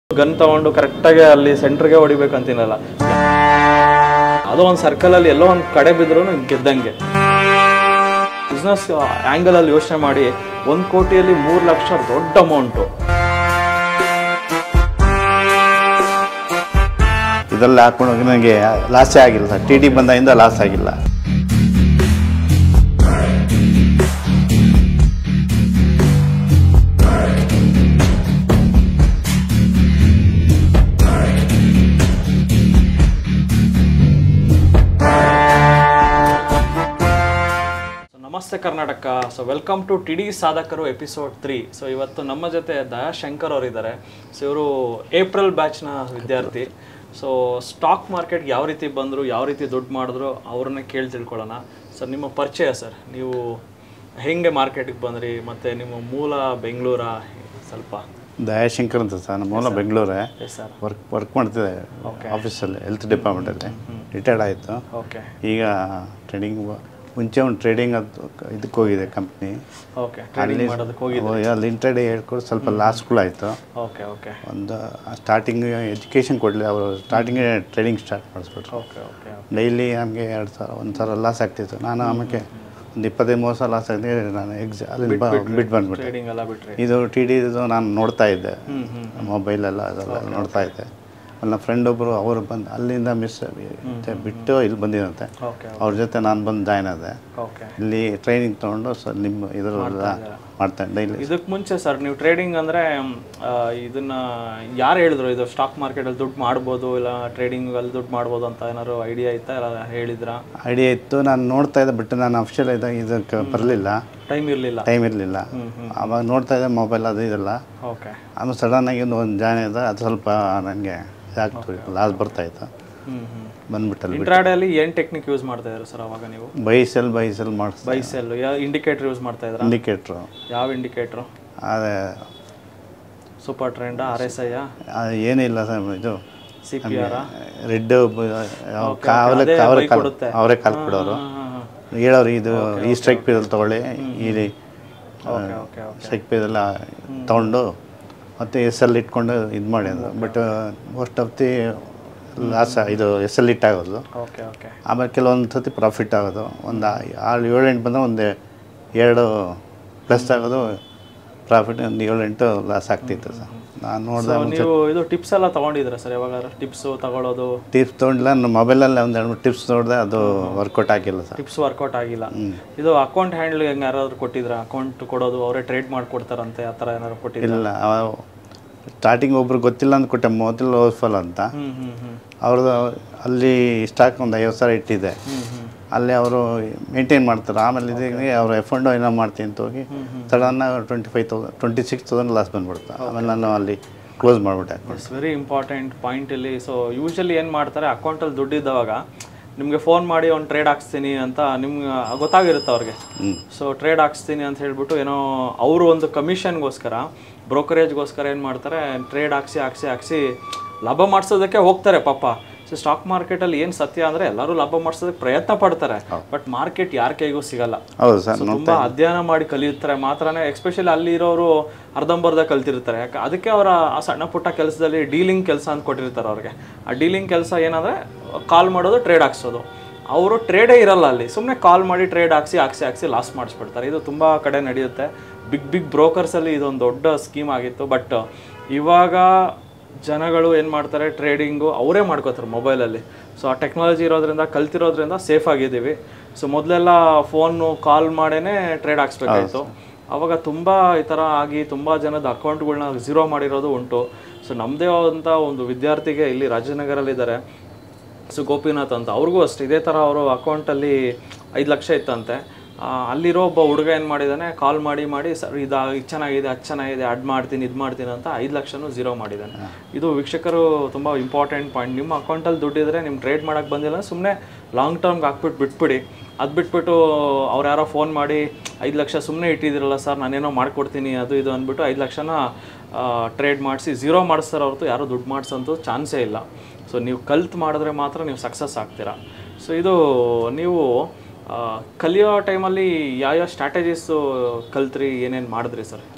Gun ತಗೊಂಡು ಕರೆಕ್ಟಾಗಿ ಅಲ್ಲಿ ಸೆಂಟ್ರಿಗೆ ಹೊಡಿಬೇಕಂತೀನಲ್ಲ ಅದು ಒಂದು ಸರ್ಕಲಲ್ಲಿ ಎಲ್ಲೋ ಒಂದು ಕಡೆ ಬಿದ್ರೂ ಗೆದ್ದಂಗೆ ಬಿಸ್ನೆಸ್ ಆ್ಯಂಗಲಲ್ಲಿ ಯೋಚನೆ ಮಾಡಿ ಒಂದು ಕೋಟಿಯಲ್ಲಿ ಮೂರು ಲಕ್ಷ ದೊಡ್ಡ ಅಮೌಂಟು ಇದೆಲ್ಲ ಹಾಕೊಂಡು ಹೋಗಿ ನನಗೆ ಲಾಸೇ ಆಗಿಲ್ಲ ಸರ್ ಟಿ ಟಿ ಬಂದಾಗಿಂದ ಲಾಸ್ ಆಗಿಲ್ಲ ಸೊ ನಮಸ್ತೆ Karnataka so welcome to T D ಸಾಧಕರು ಎಪಿಸೋಡ್ ತ್ರೀ ಸೊ ಇವತ್ತು ನಮ್ಮ ಜೊತೆ ದಯಾಶಂಕರ್ ಅವರಿದ್ದಾರೆ ಸೊ ಇವರು ಏಪ್ರಿಲ್ ಬ್ಯಾಚ್ನ ವಿದ್ಯಾರ್ಥಿ ಸೊ ಸ್ಟಾಕ್ ಮಾರ್ಕೆಟ್ಗೆ ಯಾವ ರೀತಿ ಬಂದರು ಯಾವ ರೀತಿ ದುಡ್ಡು ಮಾಡಿದ್ರು ಅವ್ರನ್ನ ಕೇಳಿ ತಿಳ್ಕೊಳ್ಳೋಣ ಸರ್ ನಿಮ್ಮ ಪರಿಚಯ ಸರ್ ನೀವು ಹೆಂಗೆ ಮಾರ್ಕೆಟಿಗೆ ಬಂದ್ರಿ ಮತ್ತು ನಿಮ್ಮ ಮೂಲ ಬೆಂಗಳೂರ ಸ್ವಲ್ಪ ದಯಾಶಂಕರ್ ಅಂತ ಸರ್ ನಮ್ಮ ಮೂಲ ಬೆಂಗಳೂರೇ ಎಸ್ ಸರ್ ವರ್ಕ್ ವರ್ಕ್ ಮಾಡ್ತಿದ್ದೆ ಆಫೀಸಲ್ಲಿ ಹೆಲ್ತ್ ಡಿಪಾರ್ಟ್ಮೆಂಟಲ್ಲಿ ರಿಟೈರ್ಡ್ ಆಯಿತು ಓಕೆ ಈಗ ಟ್ರೇಡಿಂಗ್ ಮುಂಚೆ ಒಂದು ಟ್ರೇಡಿಂಗ್ ಅದು ಇದಕ್ಕೆ ಹೋಗಿದೆ ಕಂಪ್ನಿ ಓಕೆ ಟ್ರೇಡಿಂಗ್ ಮಾಡೋದಕ್ಕೆ ಹೋಗಿ ಅಲ್ಲಿ ಇಂಟ್ರಾಡೇ ಹೇಳ್ಕೊಂಡು ಸ್ವಲ್ಪ ಲಾಸ್ಗಳಾಯಿತು ಓಕೆ ಓಕೆ ಒಂದು ಸ್ಟಾರ್ಟಿಂಗ್ ಎಜುಕೇಷನ್ ಕೊಡಲಿ ಅವರು ಸ್ಟಾರ್ಟಿಂಗೇ ಟ್ರೇಡಿಂಗ್ ಸ್ಟಾರ್ಟ್ ಮಾಡಿಸ್ಬಿಟ್ರು ಓಕೆ ಓಕೆ ಡೈಲಿ ನಮಗೆ ಎರಡು ಸಾವಿರ ಒಂದು ಸಾವಿರ ಲಾಸ್ ಆಗ್ತಿತ್ತು ನಾನು ಆಮೇಲೆ ಒಂದು ಇಪ್ಪತ್ತೈದು ಮೂವತ್ತು ಸಾವಿರ ಲಾಸ್ ಆಗ್ತಿದೆ ನಾನು ಎಕ್ಸ್ ಅಲ್ಲಿ ಬಿಟ್ಟು ಬಂದ್ಬಿಟ್ಟೆ ಟ್ರೇಡಿಂಗ್ ಎಲ್ಲ ಬಿಟ್ರಿ ಇದು ಟಿ ಡಿ ಇದು ನಾನು ನೋಡ್ತಾ ಇದ್ದೆ ಹ್ಞೂ ಹ್ಞೂ ಮೊಬೈಲೆಲ್ಲ ಅದೆಲ್ಲ ನೋಡ್ತಾ ಇದ್ದೆ ನನ್ನ ಫ್ರೆಂಡ್ ಒಬ್ಬರು ಅವರು ಬಂದು ಅಲ್ಲಿಂದ ಮಿಸ್ ಬಿಟ್ಟು ಇಲ್ಲಿ ಬಂದಿದಂತೆ ಓಕೆ ಅವ್ರ ಜೊತೆ ನಾನು ಬಂದು ಜಾಯ್ನ್ ಆದೆ ಓಕೆ ಇಲ್ಲಿ ಟ್ರೈನಿಂಗ್ ತೊಗೊಂಡು ಸೊ ನಿಮ್ಮ ಇದರಲ್ಲ ಮಾಡ್ತೇನೆ ಡೈಲಿ ಇದಕ್ಕೆ ಮುಂಚೆ ಸರ್ ನೀವು ಟ್ರೇಡಿಂಗ್ ಅಂದರೆ ಇದನ್ನ ಯಾರು ಹೇಳಿದ್ರು ಇದು ಸ್ಟಾಕ್ ಮಾರ್ಕೆಟಲ್ಲಿ ದುಡ್ಡು ಮಾಡ್ಬೋದು ಇಲ್ಲ ಟ್ರೇಡಿಂಗ್ ಅಲ್ಲಿ ದುಡ್ಡು ಮಾಡ್ಬೋದು ಅಂತ ಏನಾದ್ರು ಐಡಿಯಾ ಇತ್ತಾ ಇಲ್ಲ ಹೇಳಿದ್ರಾ ಐಡಿಯಾ ಇತ್ತು ನಾನು ನೋಡ್ತಾ ಇದ್ದೆ ಬಟ್ ನಾನು ಅಫಿಷಿಯಲ್ ಇದ್ದಾಗ ಇದಕ್ಕೆ ಬರಲಿಲ್ಲ ಟೈಮ್ ಇರಲಿಲ್ಲ ಟೈಮ್ ಇರಲಿಲ್ಲ ಆವಾಗ ನೋಡ್ತಾ ಇದ್ದೆ ಮೊಬೈಲ್ ಅದು ಇದೆಲ್ಲ ಓಕೆ ಆಮೇಲೆ ಸಡನ್ನಾಗಿ ಒಂದು ಒಂದು ಜಾಯ್ನ್ ಇದ್ದ ಅದು ಸ್ವಲ್ಪ ನನಗೆ ಇದಾಗ್ತು ಲಾಸ್ ಬರ್ತಾಯಿತ್ತು ಹ್ಞೂ ಹ್ಞೂ ಬಂದ್ಬಿಟ್ಟಲ್ಲಿ ಇಂಟ್ರಾಡಲ್ಲಿ ಏನು ಟೆಕ್ನಿಕ್ ಯೂಸ್ ಮಾಡ್ತಾ ಇದ್ರು ಸರ್ ಅವಾಗ ನೀವು ಬೈ ಸೆಲ್ ಬೈ ಸೆಲ್ ಮಾಡಿಸ್ ಬೈ ಸೆಲ್ ಯಾವ ಇಂಡಿಕೇಟರ್ ಯೂಸ್ ಮಾಡ್ತಾ ಇದ್ರಾ ಇಂಡಿಕೇಟ್ರು ಯಾವ ಇಂಡಿಕೇಟ್ರು ಅದೇ super trend R S I ಅದು ಏನಿಲ್ಲ ಸರ್ ಇದು ಸಿ ಪಿ ಆರ್ ರೆಡ್ ಅವರೇ ಅವರೇ ಕಾಲ್ ಅವರೇ ಕಾಲ್ ಕೊಡೋರು ಹೇಳೋರು ಇದು ಈ ಸ್ಟ್ರೈಕ್ ಪೇದಲ್ಲಿ ತೊಗೊಳ್ಳಿ ಇಲ್ಲಿ ಓಕೆ ಓಕೆ ಓಕೆ ಸ್ಟ್ರೈಕ್ ಪೇದೆಲ್ಲ ತೊಗೊಂಡು ಮತ್ತು ಎಸ್ ಎಲ್ ಇಟ್ಕೊಂಡು ಇದು ಮಾಡಿ ಅಂದರು but most of the loss ಇದು ಎಸ್ ಎಲ್ ಇಟ್ಟಾಗೋದು ಓಕೆ ಓಕೆ ಆಮೇಲೆ ಕೆಲವೊಂದು ಸತಿ ಪ್ರಾಫಿಟ್ ಆಗೋದು ಒಂದು ಆರು ಏಳು ಎಂಟು ಬಂದರೆ ಒಂದು ಎರಡು ಪ್ಲಸ್ ಆಗೋದು ಪ್ರಾಫಿಟ್ ಒಂದು ಏಳು ಎಂಟು ಲಾಸ್ ಆಗ್ತಿತ್ತು ಸರ್ ನಾನು ನೋಡಿದೆ ನೀವು ಇದು ಟಿಪ್ಸ್ ಎಲ್ಲ ತಗೊಂಡಿದ್ದೀರಾ ಸರ್ ಯಾವಾಗ ಟಿಪ್ಸು ತಗೊಳ್ಳೋದು ಟಿಪ್ಸ್ ತೊಗೊಂಡಿಲ್ಲ ನನ್ನ ಮೊಬೈಲಲ್ಲಿ ಒಂದು ಎರಡು ಮೂರು ಟಿಪ್ಸ್ ನೋಡಿದೆ ಅದು ವರ್ಕೌಟ್ ಆಗಿಲ್ಲ ಸರ್ ಟಿಪ್ಸ್ ವರ್ಕೌಟ್ ಆಗಿಲ್ಲ ಇದು ಅಕೌಂಟ್ ಹ್ಯಾಂಡಲ್ ಹೆಂಗೆ ಯಾರಾದ್ರು ಕೊಟ್ಟಿದ್ರ ಅಕೌಂಟ್ ಕೊಡೋದು ಅವರೇ ಟ್ರೇಡ್ ಮಾಡ್ಕೊಡ್ತಾರಂತೆ ಆ ಥರ ಏನಾದ್ರು ಕೊಟ್ಟಿದ್ರ ಇಲ್ಲ ಸ್ಟಾರ್ಟಿಂಗ್ ಒಬ್ರು ಗೊತ್ತಿಲ್ಲ ಅಂತ ಕೊಟ್ಟೆ ಮೊದಲು ಓಸ್ಫಲ್ ಅಂತ ಹ್ಮ್ ಹ್ಮ್ ಹ್ಮ್ ಅವ್ರದ್ದು ಅಲ್ಲಿ ಸ್ಟಾಕ್ ಒಂದು ಐವತ್ತು ಸಾವಿರ ಇಟ್ಟಿದ್ದೆ ಹ್ಮ್ ಹ್ಮ್ ಅಲ್ಲಿ ಅವರು ಮೇಂಟೈನ್ ಮಾಡ್ತಾರೆ ಆಮೇಲೆ ಇದಕ್ಕೆ ಅವ್ರು ಎಫಂಡು ಏನೋ ಮಾಡ್ತೀನಿ ಅಂತ ಹೋಗಿ ಸಡನ್ನ twenty five thousand twenty six thousand loss ಬಂದ್ಬಿಡ್ತು ಆಮೇಲೆ ನಾನು ಅಲ್ಲಿ ಕ್ಲೋಸ್ ಮಾಡಿಬಿಟ್ಟೆ account it's very important point ಇಲ್ಲಿ ಸೊ ಯೂಶಲಿ ಏನು ಮಾಡ್ತಾರೆ ಅಕೌಂಟಲ್ಲಿ ದುಡ್ಡು ಇದ್ದವಾಗ ನಿಮಗೆ ಫೋನ್ ಮಾಡಿ ಒಂದು ಟ್ರೇಡ್ ಹಾಕ್ಸ್ತೀನಿ ಅಂತ ನಿಮ್ಗೆ ಗೊತ್ತಾಗಿರುತ್ತೆ ಅವ್ರಿಗೆ ಹ್ಞೂ ಸೊ ಟ್ರೇಡ್ ಹಾಕ್ಸ್ತೀನಿ ಅಂತ ಹೇಳ್ಬಿಟ್ಟು ಏನೋ ಅವರು ಒಂದು ಕಮಿಷನ್ಗೋಸ್ಕರ ಬ್ರೋಕರೇಜ್ಗೋಸ್ಕರ ಏನು ಮಾಡ್ತಾರೆ ಟ್ರೇಡ್ ಹಾಕ್ಸಿ ಹಾಕ್ಸಿ ಹಾಕ್ಸಿ ಲಾಭ ಮಾಡಿಸೋದಕ್ಕೆ ಹೋಗ್ತಾರೆ ಪಾಪ ಸೊ ಸ್ಟಾಕ್ ಮಾರ್ಕೆಟಲ್ಲಿ ಏನು ಸತ್ಯ ಅಂದರೆ ಎಲ್ಲರೂ ಲಾಭ ಮಾಡಿಸೋದಕ್ಕೆ ಪ್ರಯತ್ನ ಪಡ್ತಾರೆ ಬಟ್ ಮಾರ್ಕೆಟ್ ಯಾರ ಕೈಗೂ ಸಿಗಲ್ಲ ಹೌದು ಸರ್ ಸೊ ತುಂಬಾ ಅಧ್ಯಯನ ಮಾಡಿ ಕಲಿಯುತ್ತಾರೆ ಮಾತ್ರನೇ ಎಸ್ಪೆಷಲಿ ಅಲ್ಲಿ ಇರೋರು ಅರ್ಧಂಬರ್ಧ ಕಲ್ತಿರ್ತಾರೆ ಯಾಕೆ ಅದಕ್ಕೆ ಅವರ ಆ ಸಣ್ಣ ಪುಟ್ಟ ಕೆಲಸದಲ್ಲಿ ಡೀಲಿಂಗ್ ಕೆಲಸ ಅಂತ ಕೊಟ್ಟಿರ್ತಾರೆ ಅವ್ರಿಗೆ ಆ ಡೀಲಿಂಗ್ ಕೆಲಸ ಏನಂದ್ರೆ ಕಾಲ್ ಮಾಡೋದು ಟ್ರೇಡ್ ಹಾಕ್ಸೋದು ಅವರು ಟ್ರೇಡೇ ಇರಲ್ಲ ಅಲ್ಲಿ ಸುಮ್ಮನೆ ಕಾಲ್ ಮಾಡಿ ಟ್ರೇಡ್ ಹಾಕ್ಸಿ ಹಾಕ್ಸಿ ಹಾಕ್ಸಿ ಲಾಸ್ ಮಾಡಿಸ್ಬಿಡ್ತಾರೆ ಇದು ತುಂಬ ಕಡೆ ನಡೆಯುತ್ತೆ ಬಿಗ್ ಬಿಗ್ ಬ್ರೋಕರ್ಸಲ್ಲಿ ಇದೊಂದು ದೊಡ್ಡ ಸ್ಕೀಮ್ ಆಗಿತ್ತು ಬಟ್ ಇವಾಗ ಜನಗಳು ಏನು ಮಾಡ್ತಾರೆ ಟ್ರೇಡಿಂಗು ಅವರೇ ಮಾಡ್ಕೋತಾರೆ ಮೊಬೈಲಲ್ಲಿ ಸೊ ಆ ಟೆಕ್ನಾಲಜಿ ಇರೋದ್ರಿಂದ ಕಲ್ತಿರೋದ್ರಿಂದ ಸೇಫ್ ಆಗಿದ್ದೀವಿ ಸೊ ಮೊದಲೆಲ್ಲ ಫೋನು ಕಾಲ್ ಮಾಡೇ ಟ್ರೇಡ್ ಹಾಕ್ಸ್ಬೇಕಾಯ್ತು ಅವಾಗ ತುಂಬ ಈ ಥರ ಆಗಿ ತುಂಬ ಜನದ ಅಕೌಂಟ್ಗಳ್ನ ಝೀರೋ ಮಾಡಿರೋದು ಉಂಟು ಸೊ ನಮ್ಮದೇ ಆದಂಥ ಒಂದು ವಿದ್ಯಾರ್ಥಿಗೆ ಇಲ್ಲಿ ರಾಜನಗರಲ್ಲಿದ್ದಾರೆ ಸೊ ಗೋಪಿನಾಥ್ ಅಂತ ಅವ್ರಿಗೂ ಅಷ್ಟೇ ಇದೇ ಥರ ಅವರು ಅಕೌಂಟಲ್ಲಿ ಐದು ಲಕ್ಷ ಇತ್ತಂತೆ ಆ, ಅಲ್ಲಿರೋ ಒಬ್ಬ ಹುಡುಗ ಏನು ಮಾಡಿದ್ದಾನೆ ಕಾಲ್ ಮಾಡಿ ಮಾಡಿ ಸರ್ ಇದು ಇದು ಚೆನ್ನಾಗಿದೆ ಅದು ಚೆನ್ನಾಗಿದೆ ಅಡ್ ಮಾಡ್ತೀನಿ ಇದು ಮಾಡ್ತೀನಿ ಅಂತ ಐದು ಲಕ್ಷನೂ ಝೀರೋ ಮಾಡಿದ್ದಾನೆ ಇದು ವೀಕ್ಷಕರು ತುಂಬ ಇಂಪಾರ್ಟೆಂಟ್ ಪಾಯಿಂಟ್ ನಿಮ್ಮ ಅಕೌಂಟಲ್ಲಿ ದುಡ್ಡಿದ್ರೆ ನಿಮ್ಮ ಟ್ರೇಡ್ ಮಾಡೋಕ್ಕೆ ಬಂದಿಲ್ಲ ಸುಮ್ಮನೆ ಲಾಂಗ್ ಟರ್ಮ್ಗೆ ಹಾಕ್ಬಿಟ್ಟು ಬಿಟ್ಬಿಡಿ ಅದು ಬಿಟ್ಬಿಟ್ಟು ಅವ್ರು ಯಾರೋ ಫೋನ್ ಮಾಡಿ ಐದು ಲಕ್ಷ ಸುಮ್ಮನೆ ಇಟ್ಟಿದ್ದೀರಲ್ಲ ಸರ್ ನಾನೇನೋ ಮಾಡ್ಕೊಡ್ತೀನಿ ಅದು ಇದು ಅಂದ್ಬಿಟ್ಟು ಐದು ಲಕ್ಷನ ಟ್ರೇಡ್ ಮಾಡಿಸಿ ಝೀರೋ ಮಾಡಿಸ್ತಾರೆ ಹೊರತು ಯಾರೂ ದುಡ್ಡು ಮಾಡಿಸೋಂಥ ಚಾನ್ಸೇ ಇಲ್ಲ ಸೊ ನೀವು ಕಲ್ತು ಮಾಡಿದ್ರೆ ಮಾತ್ರ ನೀವು ಸಕ್ಸಸ್ ಆಗ್ತೀರಾ ಸೊ ಇದು ನೀವು ಆ, ಕಲಿಯೋ ಟೈಮಲ್ಲಿ ಯಾವ್ಯಾವ ಸ್ಟ್ರಾಟಜೀಸು ಕಲ್ತ್ರಿ ಏನೇನು ಮಾಡಿದ್ರಿ ಸರ್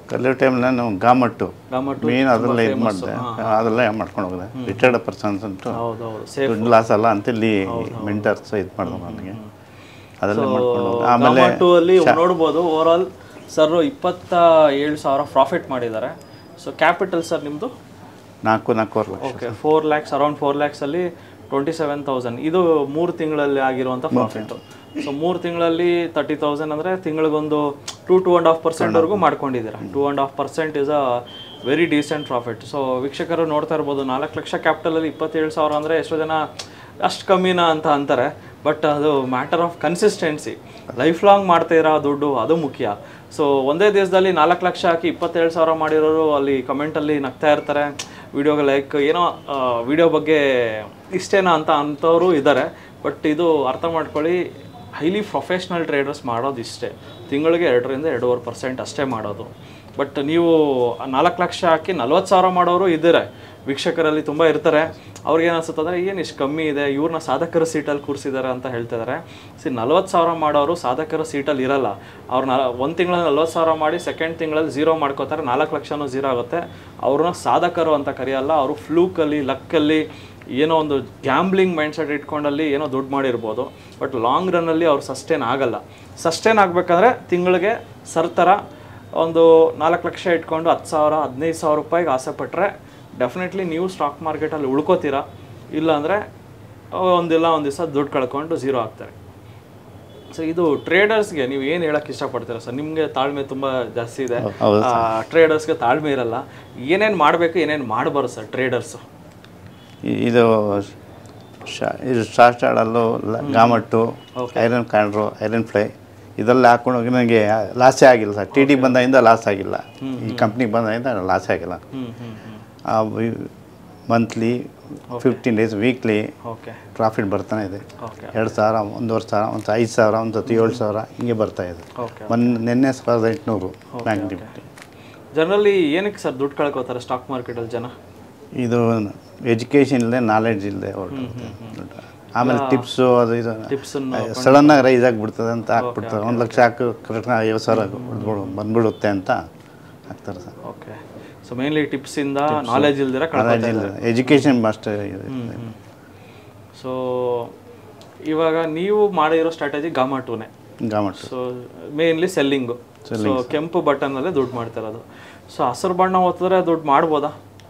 ಕಲಿಯೋ ಟೈಮ್ ನಾನು ಗಾಮಟ್ಟು ಗಾಮಟ್ಟು ಮೇನ್ ಅದೆಲ್ಲ ಇದು ಮಾಡಿದೆ ಅದೆಲ್ಲ ಮಾಡ್ಕೊಂಡು ಹೋಗಿದೆ ರಿಟೈರ್ಡ್ ಪರ್ಸನ್ಸ್ ಅಂತೂ ಹೌದೌದು ಸೇಫ್ ದುಡ್ಡು ಲಾಸ್ ಅಲ್ಲ ಅಂತ ಇಲ್ಲಿ ಮೆಂಟರ್ಸ್ ಇದು ಮಾಡಿದ್ರು ನನಗೆ ಅದೆಲ್ಲ ಮಾಡ್ಕೊಂಡು ಹೋದೆ. ಆಮೇಲೆ ಟೂ ಅಲ್ಲಿ ನೋಡ್ಬೋದು ಓವರ್ ಆಲ್ ಸರ್ ಇಪ್ಪತ್ತ ಏಳು ಸಾವಿರ ಪ್ರಾಫಿಟ್ ಮಾಡಿದ್ದಾರೆ ಸೊ ಕ್ಯಾಪಿಟಲ್ ಸರ್ ನಿಮ್ಮದು ನಾಲ್ಕು ನಾಲ್ಕೂವರೆ lakh okay four lakhs around four ಲ್ಯಾಕ್ಸಲ್ಲಿ ಟ್ವೆಂಟಿ ಸೆವೆನ್ ತೌಸಂಡ್ ಇದು ಮೂರು ತಿಂಗಳಲ್ಲಿ ಆಗಿರುವಂಥ ಪ್ರಾಫಿಟ್ಟು ಸೊ ಮೂರು ತಿಂಗಳಲ್ಲಿ ತರ್ಟಿ ತೌಸಂಡ್ ಅಂದರೆ ತಿಂಗಳಿಗೊಂದು ಟೂ ಟೂ ಆ್ಯಂಡ್ ಹಾಫ್ ಪರ್ಸೆಂಟ್ವರೆಗೂ ಮಾಡ್ಕೊಂಡಿದ್ದೀರಾ two and half percent is a very decent profit so ವೀಕ್ಷಕರು ನೋಡ್ತಾ ಇರ್ಬೋದು ನಾಲ್ಕು ಲಕ್ಷ ಕ್ಯಾಪಿಟಲಲ್ಲಿ ಇಪ್ಪತ್ತೇಳು ಸಾವಿರ ಅಂದರೆ ಎಷ್ಟೋ ಜನ ಅಷ್ಟು ಕಮ್ಮಿನಾ ಅಂತ ಅಂತಾರೆ ಬಟ್ ಅದು matter of consistency life long ಮಾಡ್ತಾ ಇರೋ ದುಡ್ಡು ಅದು ಮುಖ್ಯ ಸೊ ಒಂದೇ ದಿವಸದಲ್ಲಿ ನಾಲ್ಕು ಲಕ್ಷ ಹಾಕಿ ಇಪ್ಪತ್ತೇಳು ಸಾವಿರ ಮಾಡಿರೋರು ಅಲ್ಲಿ ಕಮೆಂಟಲ್ಲಿ ನಗ್ತಾ ಇರ್ತಾರೆ ವಿಡಿಯೋಗೆ ಲೈಕ್ ಏನೋ ವಿಡಿಯೋ ಬಗ್ಗೆ ಇಷ್ಟೇನಾ ಅಂತ ಅಂಥವ್ರು ಇದ್ದಾರೆ ಬಟ್ ಇದು ಅರ್ಥ ಮಾಡ್ಕೊಳ್ಳಿ ಹೈಲಿ ಪ್ರೊಫೆಷ್ನಲ್ ಟ್ರೇಡರ್ಸ್ ಮಾಡೋದು ಇಷ್ಟೇ ತಿಂಗಳಿಗೆ ಎರಡರಿಂದ ಎರಡೂವರೆ ಪರ್ಸೆಂಟ್ ಅಷ್ಟೇ ಮಾಡೋದು ಬಟ್ ನೀವು ನಾಲ್ಕು ಲಕ್ಷ ಹಾಕಿ ನಲ್ವತ್ತು ಸಾವಿರ ಮಾಡೋರು ಇದ್ದಾರೆ ವೀಕ್ಷಕರಲ್ಲಿ ತುಂಬ ಇರ್ತಾರೆ ಅವ್ರಿಗೆ ಏನು ಅನ್ಸುತ್ತೆ ಅಂದರೆ ಏನು ಇಷ್ಟು ಕಮ್ಮಿ ಇದೆ ಇವ್ರನ್ನ ಸಾಧಕರ ಸೀಟಲ್ಲಿ ಕೂರಿಸಿದ್ದಾರೆ ಅಂತ ಹೇಳ್ತಿದ್ದಾರೆ ಸಿ ನಲ್ವತ್ತು ಸಾವಿರ ಮಾಡೋರು ಸಾಧಕರ ಸೀಟಲ್ಲಿ ಇರಲ್ಲ ಅವ್ರು ನ ಒಂದು ತಿಂಗಳಲ್ಲಿ ನಲ್ವತ್ತು ಸಾವಿರ ಮಾಡಿ ಸೆಕೆಂಡ್ ತಿಂಗಳಲ್ಲಿ ಝೀರೋ ಮಾಡ್ಕೋತಾರೆ ನಾಲ್ಕು ಲಕ್ಷನೂ ಝೀರೋ ಆಗುತ್ತೆ ಅವ್ರನ್ನ ಸಾಧಕರು ಅಂತ ಕರೆಯಲ್ಲ ಅವರು ಫ್ಲೂಕಲ್ಲಿ ಲಕ್ಕಲ್ಲಿ ಏನೋ ಒಂದು ಗ್ಯಾಂಬ್ಲಿಂಗ್ ಮೈಂಡ್ಸೆಟ್ ಇಟ್ಕೊಂಡಲ್ಲಿ ಏನೋ ದುಡ್ಡು ಮಾಡಿರ್ಬೋದು ಬಟ್ ಲಾಂಗ್ ರನ್ನಲ್ಲಿ ಅವ್ರು ಸಸ್ಟೇನ್ ಆಗಲ್ಲ ಸಸ್ಟೇನ್ ಆಗಬೇಕಂದ್ರೆ ತಿಂಗಳಿಗೆ ಸರ್ತರ ಒಂದು ನಾಲ್ಕು ಲಕ್ಷ ಇಟ್ಕೊಂಡು ಹತ್ತು ಸಾವಿರ ಹದಿನೈದು ಸಾವಿರ ರೂಪಾಯಿಗೆ ಆಸೆ ಪಟ್ಟರೆ ಡೆಫಿನೆಟ್ಲಿ ನೀವು ಸ್ಟಾಕ್ ಮಾರ್ಕೆಟಲ್ಲಿ ಉಳ್ಕೋತೀರಾ ಇಲ್ಲಾಂದರೆ ಒಂದಿಲ್ಲ ಒಂದು ದಿವಸ ದುಡ್ಡು ಕಳ್ಕೊಂಡು ಝೀರೋ ಆಗ್ತಾರೆ ಸೊ ಇದು ಟ್ರೇಡರ್ಸ್ಗೆ ನೀವು ಏನು ಹೇಳಕ್ಕೆ ಇಷ್ಟಪಡ್ತೀರಾ ಸರ್ ನಿಮಗೆ ತಾಳ್ಮೆ ತುಂಬ ಜಾಸ್ತಿ ಇದೆ ಹೌದು ಟ್ರೇಡರ್ಸ್ಗೆ ತಾಳ್ಮೆ ಇರಲ್ಲ ಏನೇನು ಮಾಡಬೇಕು ಏನೇನು ಮಾಡಬಾರ್ದು ಸರ್ ಟ್ರೇಡರ್ಸು ಇ- ಇದು ಶಾ ಇದು ಶಾರ್ಟ್ ಆಡಲ್ಲು ಗಾಮಟ್ಟು ಐರನ್ ಕಾಂಡ್ರು ಐರನ್ ಫ್ಲೈ ಇದೆಲ್ಲ ಹಾಕೊಂಡು ಹೋಗಿ ನನಗೆ ಲಾಸೇ ಆಗಿಲ್ಲ ಸರ್ ಟಿ ಡಿ ಬಂದಾಗಿಂದ ಲಾಸ್ ಆಗಿಲ್ಲ ಈ ಕಂಪ್ನಿಗೆ ಬಂದಾಗಿಂದ ಲಾಸೇ ಆಗಿಲ್ಲ ಹ್ಞೂ ಹ್ಞೂ ಹ್ಞೂ monthly fifteen days weekly okay profit ಬರ್ತಾನೆ ಇದೆ ಓಕೆ ಎರಡು ಸಾವಿರ ಒಂದೂವರೆ ಸಾವಿರ ಒಂದು ಐದು ಸಾವಿರ ಒಂದು ಹತ್ತು ಏಳು ಸಾವಿರ ಹಿಂಗೆ ಬರ್ತಾ ಇದೆ ಓಕೆ ಒಂದು ನಿನ್ನೆ ಸಾವಿರದ ಎಂಟುನೂರು ಬ್ಯಾಂಕ್ ನಿಫ್ಟಿ ಜನರಲಿ ಏನಕ್ಕೆ ಸರ್ ದುಡ್ಡು ಕಳ್ಕೊತಾರೆ ಸ್ಟಾಕ್ ಮಾರ್ಕೆಟಲ್ಲಿ ಜನ ಇದು ಎಜುಕೇಷನ್ ಇಲ್ಲದೆ ನಾಲೆಡ್ಜ್ ಇಲ್ಲದೆ ಹೊರಟುತ್ತೆ ಆಮೇಲೆ ಟಿಪ್ಸು ಅದು ಇದು ಟಿಪ್ಸನ್ನು ಸಡನ್ನಾಗಿ ರೈಸ್ ಆಗಿಬಿಡ್ತದೆ ಅಂತ ಹಾಕ್ಬಿಡ್ತಾರೆ ಒಂದು ಲಕ್ಷ ಹಾಕು ಕರೆಕ್ಟಾಗಿ ಐವತ್ತು ಸಾವಿರ ಹೊಡ್ಬಿಡು ಬಂದ್ಬಿಡುತ್ತೆ ಅಂತ ಹಾಕ್ತಾರೆ ಸರ್ ಓಕೆ ಸೊ ಮೇನ್ಲಿ ಟಿಪ್ಸಿಂದ ನಾಲೆಜ್ ಇಲ್ದಿರ ಕಳ್ಕೊತಾರೆ ಇಲ್ಲ ಎಜುಕೇಷನ್ ಮಸ್ಟ್ ಇದೆ ಸೊ ಇವಾಗ ನೀವು ಮಾಡಿರೋ ಸ್ಟ್ರಾಟಜಿ ಗಾಮಾ ಟೂನೇ ಗಾಮಟ್ ಸೊ ಮೇನ್ಲಿ ಸೆಲ್ಲಿಂಗು ಸೊ ಕೆಂಪು ಬಟನ್ನಲ್ಲೇ ದುಡ್ಡು ಮಾಡ್ತಿರೋದು ಸೊ ಹಸಿರು ಬಣ್ಣ ಒತ್ತಿದ್ರೆ ದುಡ್ಡು ಮಾಡ್ಬೋದಾ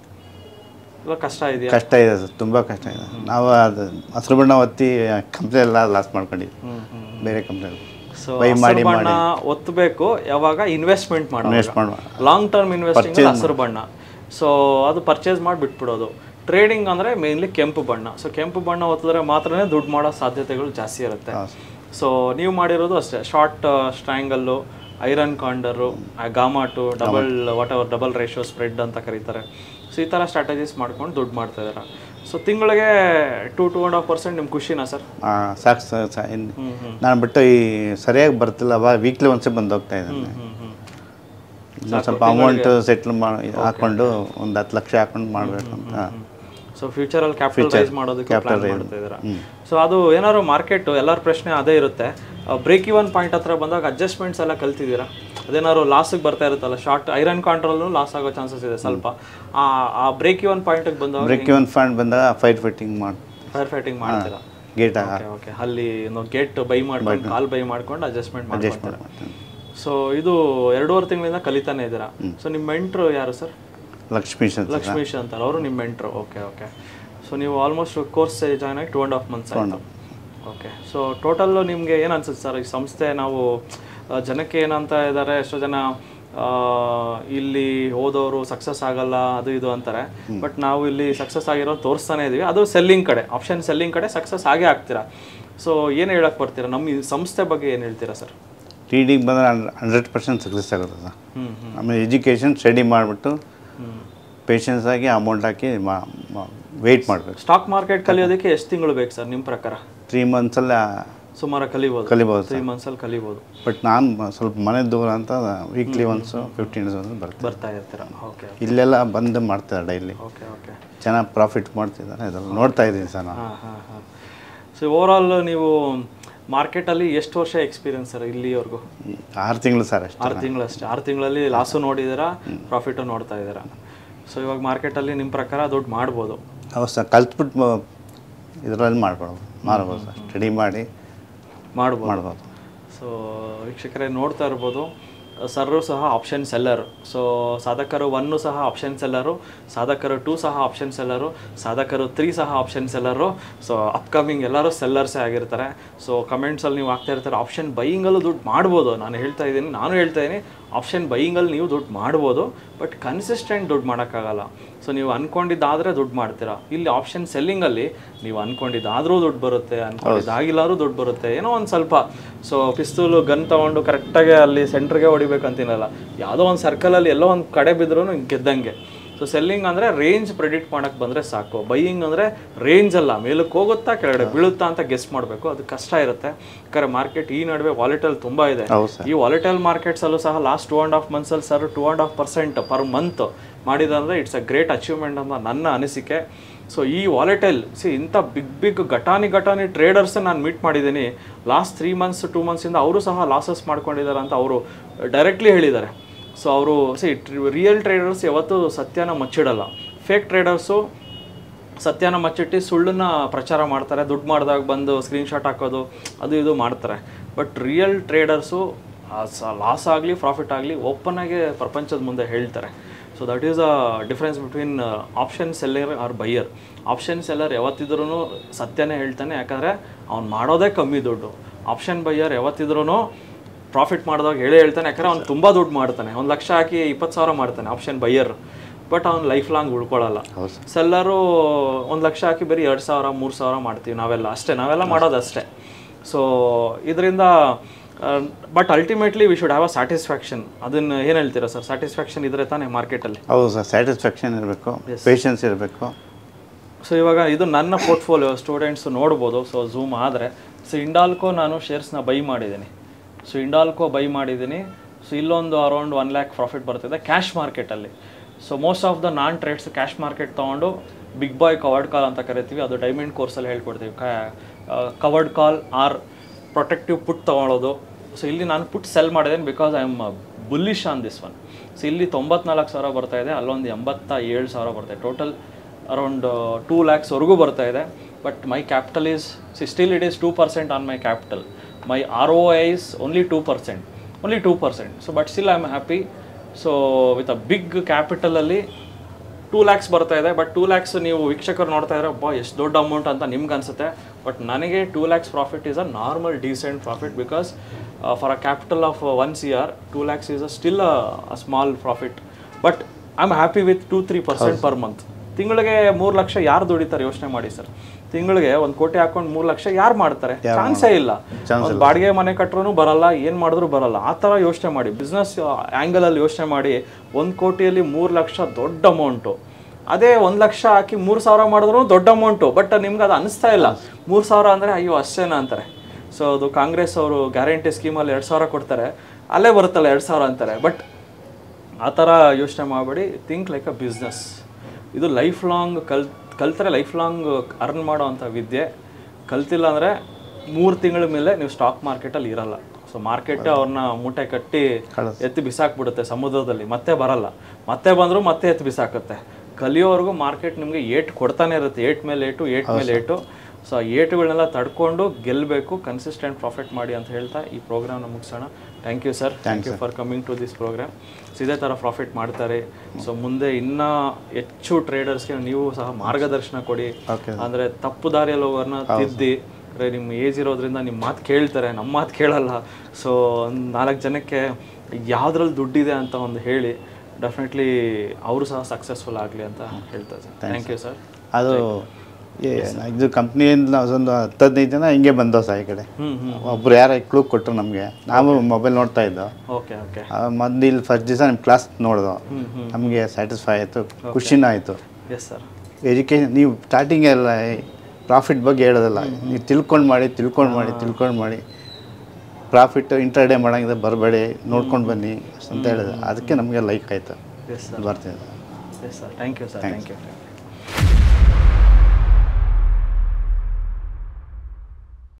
ಇಲ್ಲ ಕಷ್ಟ ಇದೆಯಾ ಕಷ್ಟ ಇದೆ ಸರ್ ತುಂಬ ಕಷ್ಟ ಇದೆ ನಾವು ಅದು ಹಸಿರು ಬಣ್ಣ ಒತ್ತಿ ಕಂಪ್ನಿ ಎಲ್ಲ ಲಾಸ್ ಮಾಡ್ಕೊಂಡಿದ್ವಿ ಹ್ಮ್ ಹ್ಮ್ ಬೇರೆ ಕಂಪ್ನಿ ಸೊ ಬೈ ಮಾಡಿ ಬಣ್ಣ ಒತ್ತಬೇಕು ಯಾವಾಗ ಇನ್ವೆಸ್ಟ್ಮೆಂಟ್ ಮಾಡೋದು ಇನ್ವೆಸ್ಟ್ ಮಾಡುವ ಲಾಂಗ್ ಟರ್ಮ್ ಇನ್ವೆಸ್ಟಿಂಗ್ ಹಸಿರು ಬಣ್ಣ ಸೊ ಅದು ಪರ್ಚೇಸ್ ಮಾಡಿ ಬಿಟ್ಬಿಡೋದು ಟ್ರೇಡಿಂಗ್ ಅಂದರೆ ಮೇನ್ಲಿ ಕೆಂಪು ಬಣ್ಣ ಸೊ ಕೆಂಪು ಬಣ್ಣ ಒತ್ತಿದ್ರೆ ಮಾತ್ರನೇ ದುಡ್ಡು ಮಾಡೋ ಸಾಧ್ಯತೆಗಳು ಜಾಸ್ತಿ ಇರುತ್ತೆ ಸೊ ನೀವು ಮಾಡಿರೋದು ಅಷ್ಟೇ ಶಾರ್ಟ್ ಸ್ಟ್ರ್ಯಾಂಗಲ್ಲು ಐರನ್ ಕಾಂಡರು ಗಾಮಾಟು double whatever double ratio spread ಅಂತ ಕರೀತಾರೆ ಸೊ ಈ ಥರ ಸ್ಟ್ರಾಟಜೀಸ್ ಮಾಡ್ಕೊಂಡು ದುಡ್ಡು ಮಾಡ್ತಾ ಇದ್ದಾರೆ ಸೊ ತಿಂಗಳಿಗೆ two two and half percent ನಿಮ್ಗೆ ಖುಷಿನಾ ಸರ್ ಸಾಕು ಸರ್ ಸಾ- ಇನ್- ಹ್ಞೂ ಹ್ಞೂ ನಾನು ಬಿಟ್ಟು ಈ ಸರಿಯಾಗಿ ಬರ್ತಿಲ್ಲ ಅವ ವೀಕ್ಲಿ ಒಂದ್ಸಲ ಬಂದು ಹೋಗ್ತಾ ಇದ್ದಾನೆ ಹ್ಞೂ ಹ್ಞೂ ಇನ್ನೊಂದು ಸ್ವಲ್ಪ ಅಮೌಂಟ್ ಸೆಟ್ಲ್ ಮಾಡಿ ಹಾಕೊಂಡು ಒಂದು ಹತ್ತು ಲಕ್ಷ ಹಾಕೊಂಡು ಮಾಡಬೇಕು ಅಂತ ಸೊ ಫ್ಯೂಚರಲ್ಲಿ ಕ್ಯಾಪಿಟಲ್ ರೈಸ್ ಮಾಡೋದಕ್ಕೆ ಪ್ಲಾನ್ ಮಾಡ್ತಾ ಇದ್ದೀರಾ ಸೊ ಅದು ಏನಾದ್ರು ಮಾರ್ಕೆಟ್ ಎಲ್ಲರ ಪ್ರಶ್ನೆ ಅದೇ ಇರುತ್ತೆ ಬ್ರೇಕ್ ಇವನ್ ಪಾಯಿಂಟ್ ಹತ್ರ ಬಂದಾಗ ಅಡ್ಜಸ್ಟ್ಮೆಂಟ್ಸ್ ಎಲ್ಲ ಕಲ್ತಿದ್ದೀರಾ ಅದೇನಾದ್ರು ಲಾಸಿಗೆ ಬರ್ತಾ ಇರುತ್ತಲ್ಲ ಶಾರ್ಟ್ ಐರನ್ ಕಾಂಟ್ರೋಲ್ನು ಲಾಸ್ ಆಗೋ ಚಾನ್ಸಸ್ ಇದೆ ಸ್ವಲ್ಪ ಆ ಆ ಬ್ರೇಕ್ ಇವನ್ ಪಾಯಿಂಟಿಗೆ ಬಂದಾಗ ಬ್ರೇಕ್ ಇವನ್ ಫಂಡ್ ಬಂದಾಗ ಫೈಟ್ ಫಿಟ್ಟಿಂಗ್ ಮಾಡಿ ಫೈರ್ ಫೈಟಿಂಗ್ ಮಾಡ್ತೀರಾ ಗೇಟ್ ಓಕೆ ಓಕೆ ಅಲ್ಲಿ ಗೇಟ್ ಬೈ ಮಾಡ್ಕೊಂಡು ಕಾಲ್ ಬೈ ಮಾಡ್ಕೊಂಡು ಅಡ್ಜಸ್ಟ್ಮೆಂಟ್ ಮಾಡ್ಕೊತೀರಾ ಸೊ ಇದು ಎರಡೂವರೆ ತಿಂಗಳಿಂದ ಕಲಿತಾನೆ ಇದ್ದೀರಾ ಸೊ ನಿಮ್ಮ ಮೆಂಟ್ರು ಯಾರು ಸರ್ ಲಕ್ಷ್ಮೀಶ್ ಅಂತ ಲಕ್ಷ್ಮೀಶ್ ಅಂತಾರೆ ಅವರು ನಿಮ್ಮ ಮೆಂಟ್ರು ಓಕೆ ಓಕೆ ಸೊ ನೀವು ಆಲ್ಮೋಸ್ಟ್ ಕೋರ್ಸ್ ಜಾಯ್ನ್ ಆಗಿ ಟೂ ಆ್ಯಂಡ್ ಹಾಫ್ ಮಂತ್ಸ್ ಆಯಿತು ಓಕೆ ಸೊ ಟೋಟಲ್ ನಿಮಗೆ ಏನು ಅನ್ಸುತ್ತೆ ಸರ್ ಈ ಸಂಸ್ಥೆ ನಾವು ಆ, ಜನಕ್ಕೆ ಏನಂತ ಇದ್ದಾರೆ ಎಷ್ಟೋ ಜನ ಆ, ಇಲ್ಲಿ ಓದೋರು ಸಕ್ಸಸ್ ಆಗಲ್ಲ ಅದು ಇದು ಅಂತಾರೆ ಬಟ್ ನಾವು ಇಲ್ಲಿ ಸಕ್ಸಸ್ ಆಗಿರೋ ತೋರಿಸ್ತಾನೆ ಇದೀವಿ ಅದು ಸೆಲ್ಲಿಂಗ್ ಕಡೆ ಆಪ್ಷನ್ ಸೆಲ್ಲಿಂಗ್ ಕಡೆ ಸಕ್ಸಸ್ ಆಗೇ ಆಗ್ತೀರಾ ಸೊ ಏನು ಹೇಳಕ್ಕೆ ಬರ್ತೀರಾ ನಮ್ಮ ಈ ಸಂಸ್ಥೆ ಬಗ್ಗೆ ಏನು ಹೇಳ್ತೀರಾ ಸರ್ ಟಿ ಡಿಗೆ ಬಂದರೆ ಹಂಡ್ರೆಡ್ ಪರ್ಸೆಂಟ್ ಸಕ್ಸಸ್ ಆಗುತ್ತೆ ಸರ್ ಹ್ಞೂ ಹ್ಞೂ ಆಮೇಲೆ ಎಜುಕೇಷನ್ ಸ್ಟಡಿ ಮಾಡಿಬಿಟ್ಟು ಹ್ಞೂ ಪೇಷನ್ಸ್ ಆಗಿ ಅಮೌಂಟ್ ಹಾಕಿ ವೆಯ್ಟ್ ಮಾಡಬೇಕು ಸ್ಟಾಕ್ ಮಾರ್ಕೆಟ್ ಕಲಿಯೋದಕ್ಕೆ ಎಷ್ಟು ತಿಂಗಳು ಬೇಕು ಸರ್ ನಿಮ್ಮ ಪ್ರಕಾರ ತ್ರೀ ಮಂತ್ಸಲ್ಲ ಸುಮಾರು ಕಲಿಬೋದು ಕಲಿಬೋದು ತ್ರೀ ಮಂತ್ಸಲ್ಲಿ ಕಲಿಬೋದು ಬಟ್ ನಾನು ಸ್ವಲ್ಪ ಮನೆ ದೂರ ಅಂತ ವೀಕ್ಲಿ ಒನ್ಸು ಫಿಫ್ಟೀನ್ ಡೇಸ್ ಒಂದು ಬರ್ತೀನಿ ಬರ್ತಾ ಇರ್ತೀರಾ ಓಕೆ ಇಲ್ಲೆಲ್ಲ ಬಂದು ಮಾಡ್ತಾರೆ ಡೈಲಿ ಓಕೆ ಓಕೆ ಚೆನ್ನಾಗಿ ಪ್ರಾಫಿಟ್ ಮಾಡ್ತಿದ್ದಾರೆ ಇದೆಲ್ಲ ನೋಡ್ತಾ ಇದ್ದೀನಿ ಸರ್ ನಾನು ಹಾಂ ಹಾಂ ಹಾಂ ಸೊ ಓವರಾಲ್ ನೀವು ಮಾರ್ಕೆಟಲ್ಲಿ ಎಷ್ಟು ವರ್ಷ ಎಕ್ಸ್ಪೀರಿಯನ್ಸ್ ಸರ್ ಇಲ್ಲಿವರೆಗೂ ಈ ಆರು ತಿಂಗಳು ಸರ್ ಅಷ್ಟೇ ಆರು ತಿಂಗಳಷ್ಟೇ ಆರು ತಿಂಗಳಲ್ಲಿ ಲಾಸು ನೋಡಿದ್ದೀರಾ ಪ್ರಾಫಿಟು ನೋಡ್ತಾ ಇದ್ದೀರಾ ಸೊ ಇವಾಗ ಮಾರ್ಕೆಟಲ್ಲಿ ನಿಮ್ಮ ಪ್ರಕಾರ ದುಡ್ಡು ಮಾಡ್ಬೋದು ಹೌದು ಸರ್ ಕಲ್ತ್ಬಿಟ್ಟು ಇದರಲ್ಲಿ ಮಾಡ್ಬೋದು ಮಾರ್ಬೋದು ಸರ್ ಸ್ಟಡಿ ಮಾಡಿ ಮಾಡ್ಬೋದು ಮಾಡ್ಬೋದು ಸೊ ವೀಕ್ಷಕರೇ ನೋಡ್ತಾ ಇರ್ಬೋದು ಸರ್ರು ಸಹ ಆಪ್ಷನ್ ಸೆಲ್ಲರ್ ಸೊ ಸಾಧಕರು ಒನ್ನು ಸಹ ಆಪ್ಷನ್ ಸೆಲ್ಲರು ಸಾಧಕರು ಟೂ ಸಹ ಆಪ್ಷನ್ ಸೆಲ್ಲರು ಸಾಧಕರು ತ್ರೀ ಸಹ ಆಪ್ಷನ್ ಸೆಲ್ಲರು ಸೊ ಅಪ್ಕಮಿಂಗ್ ಎಲ್ಲರೂ ಸೆಲ್ಲರ್ಸೇ ಆಗಿರ್ತಾರೆ ಸೊ ಕಮೆಂಟ್ಸಲ್ಲಿ ನೀವು ಆಗ್ತಾ ಇರ್ತಾರೆ ಆಪ್ಷನ್ ಬೈಯಿಂಗಲ್ಲೂ ದುಡ್ಡು ಮಾಡ್ಬೋದು ನಾನು ಹೇಳ್ತಾ ಇದ್ದೀನಿ ನಾನು ಹೇಳ್ತಾ ಇದ್ದೀನಿ ಆಪ್ಷನ್ ಬೈಯಿಂಗಲ್ಲಿ ನೀವು ದುಡ್ಡು ಮಾಡ್ಬೋದು ಬಟ್ ಕನ್ಸಿಸ್ಟೆಂಟ್ ದುಡ್ಡು ಮಾಡೋಕ್ಕಾಗಲ್ಲ ಸೊ ನೀವು ಅನ್ಕೊಂಡಿದ್ದಾದರೆ ದುಡ್ಡು ಮಾಡ್ತೀರಾ ಇಲ್ಲಿ ಆಪ್ಷನ್ ಸೆಲ್ಲಿಂಗಲ್ಲಿ ನೀವು ಅನ್ಕೊಂಡಿದ್ದಾದರೂ ದುಡ್ಡು ಬರುತ್ತೆ ಅನ್ಕೊಂಡಿದ್ದಾಗಿಲ್ಲಾದ್ರೂ ದುಡ್ಡು ಬರುತ್ತೆ ಏನೋ ಒಂದು ಸ್ವಲ್ಪ ಸೊ ಪಿಸ್ತೂಲು ಗನ್ ತೊಗೊಂಡು ಕರೆಕ್ಟಾಗಿ ಅಲ್ಲಿ ಸೆಂಟ್ರಿಗೆ ಹೊಡಿಬೇಕಂತೀನಲ್ಲ ಯಾವುದೋ ಒಂದು ಸರ್ಕಲಲ್ಲಿ ಎಲ್ಲೋ ಒಂದು ಕಡೆ ಬಿದ್ರೂ ಗೆದ್ದಂಗೆ ಸೊ ಸೆಲ್ಲಿಂಗ್ ಅಂದರೆ ರೇಂಜ್ ಪ್ರೆಡಿಕ್ಟ್ ಮಾಡೋಕ್ಕೆ ಬಂದರೆ ಸಾಕು ಬೈಯಿಂಗ್ ಅಂದರೆ ರೇಂಜ್ ಅಲ್ಲ ಮೇಲಕ್ಕೆ ಹೋಗುತ್ತಾ ಕೆಳಗಡೆ ಬೀಳುತ್ತಾ ಅಂತ ಗೆಸ್ ಮಾಡಬೇಕು ಅದು ಕಷ್ಟ ಇರುತ್ತೆ ಯಾಕಂದರೆ ಮಾರ್ಕೆಟ್ ಈ ನಡುವೆ ವಾಲಿಟಲ್ ತುಂಬ ಇದೆ ಹೌದು ಸರ್ ಈ ವಾಲಿಟೈಲ್ ಮಾರ್ಕೆಟ್ಸಲ್ಲೂ ಸಹ ಲಾಸ್ಟ್ ಟೂ ಆ್ಯಂಡ್ ಹಾಫ್ ಮಂತ್ಸಲ್ಲಿ sir two and half percent per month ಮಾಡಿದಂದರೆ ಇಟ್ಸ್ ಅ ಗ್ರೇಟ್ ಅಚೀವ್ಮೆಂಟ್ ಅಂತ ನನ್ನ ಅನಿಸಿಕೆ ಸೊ ಈ ವಾಲಿಟೈಲ್ ಸಿ ಇಂಥ ಬಿಗ್ ಬಿಗ್ ಘಟಾನಿ ಘಟಾನಿ ಟ್ರೇಡರ್ಸ್ ನಾನು ಮೀಟ್ ಮಾಡಿದ್ದೀನಿ ಲಾಸ್ಟ್ ತ್ರೀ ಮಂತ್ಸ್ ಟೂ ಮಂತ್ಸಿಂದ ಅವರು ಸಹ ಲಾಸಸ್ ಮಾಡ್ಕೊಂಡಿದ್ದಾರೆ ಅಂತ ಅವರು ಡೈರೆಕ್ಟ್ಲಿ ಹೇಳಿದ್ದಾರೆ ಸೊ ಅವರು ಸಿ ರಿಯಲ್ ಟ್ರೇಡರ್ಸ್ ಯಾವತ್ತೂ ಸತ್ಯನ ಮಚ್ಚಿಡಲ್ಲ ಫೇಕ್ ಟ್ರೇಡರ್ಸು ಸತ್ಯನ ಮಚ್ಚಿಟ್ಟು ಸುಳ್ಳನ್ನ ಪ್ರಚಾರ ಮಾಡ್ತಾರೆ ದುಡ್ಡು ಮಾಡಿದಾಗ ಬಂದು ಸ್ಕ್ರೀನ್ಶಾಟ್ ಹಾಕೋದು ಅದು ಇದು ಮಾಡ್ತಾರೆ ಬಟ್ ರಿಯಲ್ ಟ್ರೇಡರ್ಸು ಲಾಸ್ ಆಗಲಿ ಪ್ರಾಫಿಟ್ ಆಗಲಿ ಓಪನ್ ಆಗಿ ಪ್ರಪಂಚದ ಮುಂದೆ ಹೇಳ್ತಾರೆ so that is a difference between option seller or buyer option seller ಯಾವತ್ತಿದ್ರೂ ಸತ್ಯನೇ ಹೇಳ್ತಾನೆ ಯಾಕಂದರೆ ಅವ್ನು ಮಾಡೋದೇ ಕಮ್ಮಿ ದುಡ್ಡು ಆಪ್ಷನ್ ಬೈಯರ್ ಯಾವತ್ತಿದ್ರೂ ಪ್ರಾಫಿಟ್ ಮಾಡಿದಾಗ ಹೇಳೇ ಹೇಳ್ತಾನೆ ಯಾಕಂದ್ರೆ ಅವ್ನು ತುಂಬ ದುಡ್ಡು ಮಾಡ್ತಾನೆ ಒಂದು ಲಕ್ಷ ಹಾಕಿ ಇಪ್ಪತ್ತು ಸಾವಿರ ಮಾಡ್ತಾನೆ ಆಪ್ಷನ್ ಬೈಯರ್ ಬಟ್ ಅವ್ನು ಲೈಫ್ ಲಾಂಗ್ ಉಳ್ಕೊಳ್ಳಲ್ಲ ಹೌದು ಸರ್ ಸೆಲ್ಲರು ಒಂದು ಲಕ್ಷ ಹಾಕಿ ಬರೀ ಎರಡು ಸಾವಿರ ಮೂರು ಸಾವಿರ ಮಾಡ್ತೀವಿ ನಾವೆಲ್ಲ ಅಷ್ಟೇ ನಾವೆಲ್ಲ ಮಾಡೋದು ಅಷ್ಟೇ ಸೊ ಇದರಿಂದ but ultimately we should have a satisfaction ಅದನ್ನು ಏನು ಹೇಳ್ತೀರಾ ಸರ್ ಸ್ಯಾಟಿಸ್ಫ್ಯಾಕ್ಷನ್ ಇದ್ರೆ ತಾನೇ ಮಾರ್ಕೆಟಲ್ಲಿ ಹೌದು ಸರ್ ಸ್ಯಾಟಿಸ್ಫ್ಯಾಕ್ಷನ್ ಇರಬೇಕು ಪೇಷನ್ಸ್ ಇರಬೇಕು ಸೊ ಇವಾಗ ಇದು ನನ್ನ ಪೋರ್ಟ್ಫೋಲಿಯೋ ಸ್ಟೂಡೆಂಟ್ಸ್ ನೋಡ್ಬೋದು ಸೊ ಝೂಮ್ ಆದರೆ ಸೊ ಇಂಡಾಲ್ಕೋ ನಾನು ಶೇರ್ಸ್ನ ಬೈ ಮಾಡಿದ್ದೀನಿ ಸೊ ಇಂಡಾಲ್ಕೋ ಬೈ ಮಾಡಿದ್ದೀನಿ ಸೊ ಇಲ್ಲೊಂದು ಅರೌಂಡ್ ಒನ್ ಲ್ಯಾಕ್ ಪ್ರಾಫಿಟ್ ಬರ್ತಿದೆ ಕ್ಯಾಶ್ ಮಾರ್ಕೆಟಲ್ಲಿ so most of the non trades cash market ತೊಗೊಂಡು ಬಿಗ್ ಬಾಯ್ ಕವರ್ಡ್ ಕಾಲ್ ಅಂತ ಕರಿತೀವಿ ಅದು ಡೈಮಂಡ್ ಕೋರ್ಸಲ್ಲಿ ಹೇಳ್ಕೊಡ್ತೀವಿ covered call or protective put ತೊಗೊಳೋದು ಸೊ ಇಲ್ಲಿ ನಾನು ಪುಟ್ ಸೆಲ್ ಮಾಡಿದ್ದೇನೆ because I am bullish on this one so ಇಲ್ಲಿ ತೊಂಬತ್ನಾಲ್ಕು ಸಾವಿರ ಬರ್ತಾ ಇದೆ ಅಲ್ಲೊಂದು ಎಂಬತ್ತ ಏಳು ಸಾವಿರ ಬರ್ತಾ ಇದೆ ಟೋಟಲ್ ಅರೌಂಡ್ ಟೂ ಲ್ಯಾಕ್ಸ್ವರೆಗೂ ಬರ್ತಾ ಇದೆ but my capital is see still it is two percent on my capital my R O I is only two percent only two percent so but still I am happy so with a big ಕ್ಯಾಪಿಟಲಲ್ಲಿ two lakhs ಬರ್ತಾ ಇದೆ but two lakhs ನೀವು ವೀಕ್ಷಕರು ನೋಡ್ತಾ ಇದ್ರೆ ಅಬ್ಬಾ ಎಷ್ಟು ದೊಡ್ಡ ಅಮೌಂಟ್ ಅಂತ ನಿಮ್ಗೆ ಅನ್ಸುತ್ತೆ ಬಟ್ ನನಗೆ two lakhs profit is a normal decent profit because for a capital of one C R two lakhs is a still a small profit but I am happy with two three percent per month ತಿಂಗಳಿಗೆ ಮೂರು ಲಕ್ಷ ಯಾರು ದುಡಿತಾರೆ ಯೋಚನೆ ಮಾಡಿ sir ತಿಂಗಳಿಗೆ ಒಂದು ಕೋಟಿ ಹಾಕೊಂಡು ಮೂರು ಲಕ್ಷ ಯಾರು ಮಾಡ್ತಾರೆ ಚಾನ್ಸೇ ಇಲ್ಲ ಒಂದು ಬಾಡಿಗೆ ಮನೆ ಕಟ್ರೂ ಬರಲ್ಲ ಏನು ಮಾಡಿದ್ರು ಬರಲ್ಲ ಆ ಥರ ಯೋಚನೆ ಮಾಡಿ ಬಿಸ್ನೆಸ್ ಆ್ಯಂಗಲಲ್ಲಿ ಯೋಚನೆ ಮಾಡಿ ಒಂದು ಕೋಟಿಯಲ್ಲಿ ಮೂರು ಲಕ್ಷ ದೊಡ್ಡ ಅಮೌಂಟು ಅದೇ ಒಂದು ಲಕ್ಷ ಹಾಕಿ ಮೂರು ಸಾವಿರ ಮಾಡಿದ್ರು ದೊಡ್ಡ ಅಮೌಂಟು ಬಟ್ ನಿಮ್ಗೆ ಅದು ಅನಿಸ್ತಾ ಇಲ್ಲ ಮೂರು ಸಾವಿರ ಅಂದರೆ ಅಯ್ಯೋ ಅಷ್ಟೇನಾ ಅಂತಾರೆ ಸೊ ಅದು ಕಾಂಗ್ರೆಸ್ ಅವರು ಗ್ಯಾರಂಟಿ ಸ್ಕೀಮಲ್ಲಿ ಎರಡು ಸಾವಿರ ಕೊಡ್ತಾರೆ ಅಲ್ಲೇ ಬರುತ್ತಲ್ಲ ಎರಡು ಸಾವಿರ ಅಂತಾರೆ ಬಟ್ ಆ ಥರ ಯೋಚನೆ ಮಾಡಬೇಡಿ ಥಿಂಕ್ ಲೈಕ್ ಅ ಬಿಸ್ನೆಸ್ ಇದು ಲೈಫ್ ಲಾಂಗ್ ಕಲ್ ಕಲ್ತರೆ ಲೈಫ್ ಲಾಂಗ್ ಅರ್ನ್ ಮಾಡೋ ಅಂಥ ವಿದ್ಯೆ ಕಲ್ತಿಲ್ಲ ಅಂದರೆ ಮೂರು ತಿಂಗಳ ಮೇಲೆ ನೀವು ಸ್ಟಾಕ್ ಮಾರ್ಕೆಟಲ್ಲಿ ಇರಲ್ಲ ಸೊ ಮಾರ್ಕೆಟ್ ಅವ್ರನ್ನ ಮೂಟೆ ಕಟ್ಟಿ ಎತ್ತಿ ಬಿಸಾಕ್ಬಿಡುತ್ತೆ ಸಮುದ್ರದಲ್ಲಿ ಮತ್ತೆ ಬರಲ್ಲ ಮತ್ತೆ ಬಂದರೂ ಮತ್ತೆ ಎತ್ತಿ ಬಿಸಾಕುತ್ತೆ ಕಲಿಯೋವರೆಗೂ ಮಾರ್ಕೆಟ್ ನಿಮಗೆ ಏಟ್ ಕೊಡ್ತಾನೆ ಇರುತ್ತೆ ಏಟ್ ಮೇಲೆ ಏಟು ಏಟ್ ಮೇಲೆ ಏಟು ಸೊ ಆ ಏಟುಗಳನ್ನೆಲ್ಲ ತಡ್ಕೊಂಡು ಗೆಲ್ಲಬೇಕು ಕನ್ಸಿಸ್ಟೆಂಟ್ ಪ್ರಾಫಿಟ್ ಮಾಡಿ ಅಂತ ಹೇಳ್ತಾ ಈ ಪ್ರೋಗ್ರಾಮ್ನ ಮುಗಿಸೋಣ thank you sir thank you for coming to this program so ಇದೇ ಥರ ಪ್ರಾಫಿಟ್ ಮಾಡ್ತಾರೆ ಸೊ ಮುಂದೆ ಇನ್ನೂ ಹೆಚ್ಚು ಟ್ರೇಡರ್ಸ್ಗೆ ನೀವು ಸಹ ಮಾರ್ಗದರ್ಶನ ಕೊಡಿ Okay. ಅಂದರೆ ತಪ್ಪು ದಾರಿಯಲ್ಲಿ ಹೋಗೋರ್ನ ತಿದ್ದಿ ಅಂದರೆ ನಿಮ್ಮ ಏಜ್ ಇರೋದ್ರಿಂದ ನಿಮ್ಮ ಮಾತು ಕೇಳ್ತಾರೆ ನಮ್ಮ ಮಾತು ಕೇಳಲ್ಲ ಸೊ ಒಂದು ನಾಲ್ಕು ಜನಕ್ಕೆ ಯಾವುದ್ರಲ್ಲಿ ದುಡ್ಡಿದೆ ಅಂತ ಒಂದು ಹೇಳಿ ಡೆಫಿನೆಟ್ಲಿ ಅವರು ಸಹ ಸಕ್ಸಸ್ಫುಲ್ ಆಗಲಿ ಅಂತ ಹೇಳ್ತಾರೆ ಸರ್ ಥ್ಯಾಂಕ್ ಯು ಸರ್ ಅದು ಏ, ಇದು ಕಂಪ್ನಿಯಿಂದ ಒಂದು ಹತ್ತು ಹದಿನೈದು ಜನ ಹಿಂಗೆ ಬಂದವು ಸಹ ಈ ಕಡೆ ಹ್ಞೂ ಹ್ಞೂ ಒಬ್ರು ಯಾರೋ ಕ್ಲೂ ಕೊಟ್ಟರು ನಮಗೆ ನಾವು ಮೊಬೈಲ್ ನೋಡ್ತಾ ಇದ್ದೋ ಓಕೆ ಓಕೆ ಮೊದಲು ಇಲ್ಲಿ ಫಸ್ಟ್ ದಿವಸ ನಿಮ್ಮ ಕ್ಲಾಸ್ ನೋಡ್ದೋ ಹ್ಞೂ ಹ್ಞೂ ನಮಗೆ ಸ್ಯಾಟಿಸ್ಫೈ ಆಯಿತು ಖುಷಿನೂ ಆಯಿತು ಎಸ್ ಸರ್ ಎಜುಕೇಷನ್ ನೀವು ಸ್ಟಾರ್ಟಿಂಗ್ ಎಲ್ಲ ಪ್ರಾಫಿಟ್ ಬಗ್ಗೆ ಹೇಳೋದಲ್ಲ ನೀವು ತಿಳ್ಕೊಂಡು ಮಾಡಿ ತಿಳ್ಕೊಂಡು ಮಾಡಿ ತಿಳ್ಕೊಂಡು ಮಾಡಿ ಪ್ರಾಫಿಟ್ ಇಂಟರ್ಡೇ ಮಾಡೋಂಗಿದೆ ಬರಬೇಡಿ ನೋಡ್ಕೊಂಡು ಬನ್ನಿ ಅಂತ ಹೇಳಿದೆ ಅದಕ್ಕೆ ನಮಗೆ ಲೈಕ್ ಆಯಿತು ಎಸ್ ಸರ್ ಬರ್ತಿದೆ yes sir thank you sir thank you